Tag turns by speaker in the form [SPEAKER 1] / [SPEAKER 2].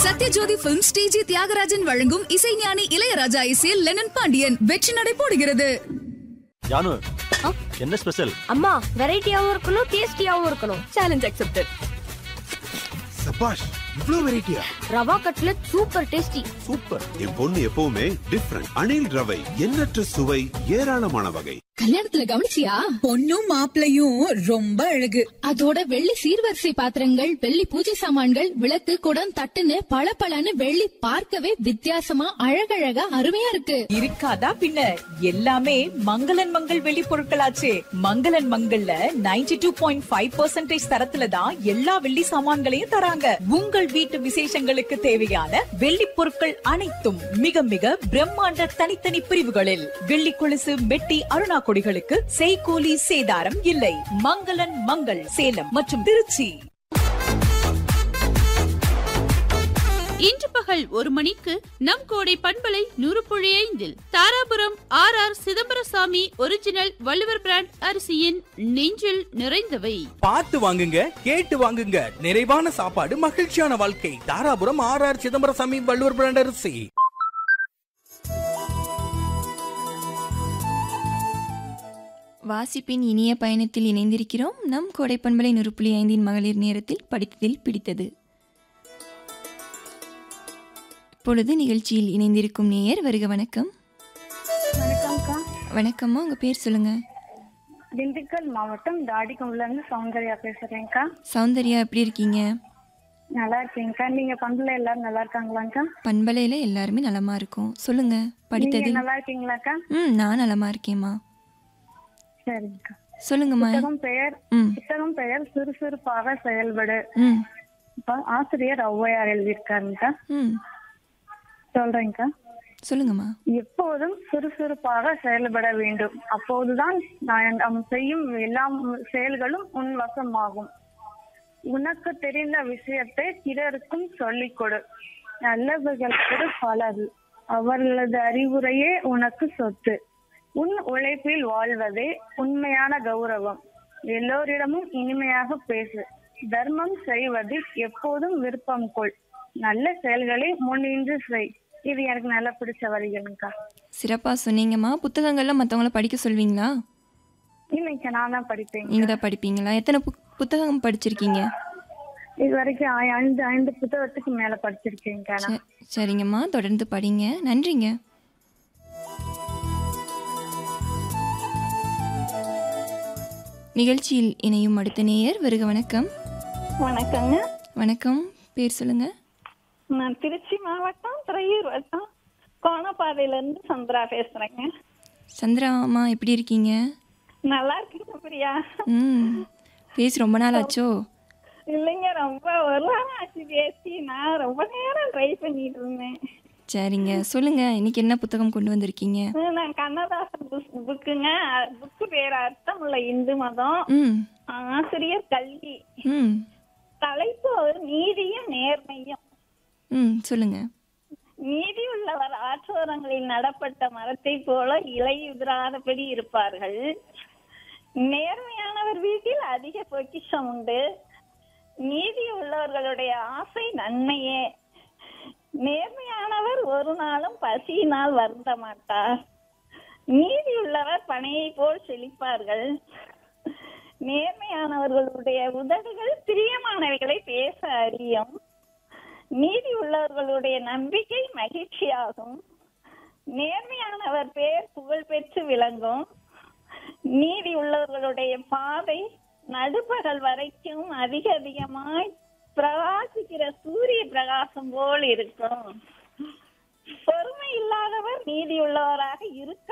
[SPEAKER 1] Sathyajothi film ஸ்டேஜி தியாகராஜன் வழங்கும் இசைஞானி இளையராஜா இசையில் லெனன் பாண்டியன் வெற்றி நடை போடுகிறது
[SPEAKER 2] ஜானு என்ன ஸ்பெஷல்
[SPEAKER 3] அம்மா வெரைட்டியாவும் இருக்கணும் டேஸ்டியாவும் இருக்கணும் சேலஞ்ச் அக்செப்டட்
[SPEAKER 4] சபாஷ் இவ்ளோ வெரைட்டியா
[SPEAKER 3] rava cutlet super tasty
[SPEAKER 2] super
[SPEAKER 4] என் பொண்ணு எப்பவுமே டிஃப்ரெண்ட் அணில் ரவை எண்ணற்ற சுவை ஏராளமான வகை
[SPEAKER 5] கல்யாணத்துல கவனிச்சியா
[SPEAKER 1] பொண்ணும் மாப்பிளையும் ரொம்ப அழகு
[SPEAKER 5] அதோட வெள்ளி சீர்வரிசை பாத்திரங்கள் வெள்ளி பூஜை சாமான்கள் விளக்கு குடம் தட்டுன்னு பளபளன்னு வெள்ளி பார்க்கவே வித்தியாசமா அழகழகா அருமையா இருக்கு
[SPEAKER 6] இருக்காதா பின்ன எல்லாமே மங்களன் மங்கள் வெளி பொருட்களாச்சே மங்களன் மங்கள்ல 92.5% டூ பாயிண்ட் ஃபைவ் பர்சன்டேஜ் தரத்துல தான் எல்லா வெள்ளி சாமான்களையும் தராங்க உங்கள் வீட்டு விசேஷங்களுக்கு தேவையான வெள்ளி பொருட்கள் அனைத்தும் மிக மிக பிரம்மாண்ட தனித்தனி பிரிவுகளில் வெள்ளி கொலுசு மெட்டி அருணா கொடிகளுக்கு செய்கூலி சேதாரம் இல்லை மங்களன் மங்கள் சேலம் மற்றும் திருச்சி
[SPEAKER 7] இன்று பகல் ஒரு மணிக்கு நம் கோடை பண்பலை நூறு புள்ளி ஐந்தில் Dharapuram R R Chidambaraswamy original Valluvar brand அரிசியின் நெஞ்சில் நிறைந்தவை
[SPEAKER 8] பார்த்து வாங்குங்க கேட்டு வாங்குங்க நிறைவான சாப்பாடு மகிழ்ச்சியான வாழ்க்கை Dharapuram R R Chidambaraswamy Valluvar brand அரிசி
[SPEAKER 9] வாசிப்பின் இனிய பயணத்தில் இணைந்திருக்கிறோம் நம் கோடைப்பண்பலை நுறுப்புள்ளி ஐந்தின் மகளிர் நேரத்தில் படித்ததில் பிடித்தது இப்பொழுது நிகழ்ச்சியில் இணைந்திருக்கும் நேயர் வருக வணக்கம்
[SPEAKER 10] வணக்கம்க்கா
[SPEAKER 9] வணக்கம்மா உங்கள் பேர் சொல்லுங்க
[SPEAKER 10] திண்டுக்கல் மாவட்டம் தாடிக்கும்ல இருந்து சௌந்தர்யா பேசுறேன்க்கா
[SPEAKER 9] சௌந்தர்யா எப்படி இருக்கீங்க
[SPEAKER 10] நல்லா இருக்கேன்க்கா நீங்க பண்புல எல்லாரும் நல்லா இருக்காங்களாங்க்கா
[SPEAKER 9] பண்பலையில் எல்லாருமே நலமா இருக்கும் சொல்லுங்க
[SPEAKER 10] நீங்க
[SPEAKER 9] படித்ததில்
[SPEAKER 10] நல்லா இருக்கீங்களாக்கா
[SPEAKER 9] ம் நான் நலமா இருக்கேம்மா
[SPEAKER 10] சரிங்கக்கா
[SPEAKER 9] சொல்லுங்கம்மா
[SPEAKER 10] புத்தகம் பெயர்
[SPEAKER 9] ம்
[SPEAKER 10] புத்தகம் பெயர் சுறுசுறுப்பாக செயல்படு
[SPEAKER 9] ம்
[SPEAKER 10] இப்ப ஆசிரியர் ஔவையார் எழுதியிருக்காருங்கக்கா
[SPEAKER 9] ம்
[SPEAKER 10] சொல்றேன்க்கா
[SPEAKER 9] சொல்லுங்கம்மா
[SPEAKER 10] எப்போதும் சுறுசுறுப்பாக செயல்பட வேண்டும் அப்போதுதான் நான் நாம் செய்யும் எல்லா செயல்களும் உன் வசமாகும் உனக்கு தெரிந்த விஷயத்தை பிறருக்கும் சொல்லிக் கொடு நல்லவர்களுக்கு பலது அவர்களது அறிவுரையே உனக்கு சொத்து உன் உழைப்பில் வாழ்வதே உண்மையான கௌரவம் எல்லோரிடமும் இனிமையாக பேசு தர்மம் செய்வதில் எப்போதும் விருப்பம் கொள் நல்ல செயல்களை முன்னின்று செய் இது எனக்கு நல்லா பிடிச்ச வரிகளுங்கக்கா
[SPEAKER 9] சிறப்பாக சொன்னீங்கம்மா புத்தகங்கள்லாம் மற்றவங்கள படிக்க சொல்வீங்களா
[SPEAKER 10] இல்லைங்க நான் தான் படிப்பேன்
[SPEAKER 9] நீங்கள் தான் படிப்பீங்களா எத்தனை புக் புத்தகம் படிச்சிருக்கீங்க
[SPEAKER 10] இது வரைக்கும் ஐ- ஐந்து ஐந்து புத்தகத்துக்கு மேல படிச்சிருக்கேங்க நான்
[SPEAKER 9] ச- சரிங்கம்மா தொடர்ந்து படிங்க நன்றிங்க நிகழ்ச்சியில் இணையும் அடுத்த நேயர் வருக வணக்கம்
[SPEAKER 10] வணக்கங்க
[SPEAKER 9] வணக்கம் பேர் சொல்லுங்க
[SPEAKER 10] நான் திருச்சி மாவட்டம் திரையூர் வட்டம் கோணப்பாதையில இருந்து சந்திரா பேசுறேங்க
[SPEAKER 9] சந்திரா அம்மா எப்படி இருக்கீங்க
[SPEAKER 10] நல்லா இருக்கீங்க பிரியா
[SPEAKER 9] ம் பேசி ரொம்ப நாள் ஆச்சோ
[SPEAKER 10] இல்லைங்க ரொம்ப ஒரு வாரம் ஆச்சு பேசி நான் ரொம்ப நேரம் ட்ரை பண்ணிட்டு இருந்தேன்
[SPEAKER 9] சரிங்க சொல்லுங்க இன்னைக்கு என்ன புத்தகம் கொண்டு வந்திருக்கீங்க
[SPEAKER 10] நான் கண்ணதாசன் புக்குங்க புக்கு பேர் அர்த்தம் உள்ள இந்து மதம்
[SPEAKER 9] ம்
[SPEAKER 10] ஆசிரியர் கல்வி
[SPEAKER 9] ம்
[SPEAKER 10] தலைப்பு ஒரு நீதியும் நேர்மையும்
[SPEAKER 9] ம் சொல்லுங்க
[SPEAKER 10] நீதி உள்ளவர் ஆற்றோரங்களில் நடப்பட்ட மரத்தை போல இலை உதிராதபடி இருப்பார்கள் நேர்மையானவர் வீட்டில் அதிக பொக்கிஷம் உண்டு நீதி உள்ளவர்களுடைய ஆசை நன்மையே நேர்மையானவர் ஒரு நாளும் பசியினால் வருந்த மாட்டார் நீதி உள்ளவர் பனையை போல் செழிப்பார்கள் நேர்மையானவர்களுடைய உதடுகள் பிரியமானவைகளை பேச அறியும் நீதி உள்ளவர்களுடைய நம்பிக்கை மகிழ்ச்சியாகும் நேர்மையானவர் பேர் புகழ் பெற்று விளங்கும் நீதி உள்ளவர்களுடைய பாதை நடுப்பகல் வரைக்கும் அதிக அதிகமாய் பிரகாசிக்கிற சூரிய பிரகாசம் போல் இருக்கும் பொறுமை இல்லாதவர் நீதி உள்ளவராக இருக்க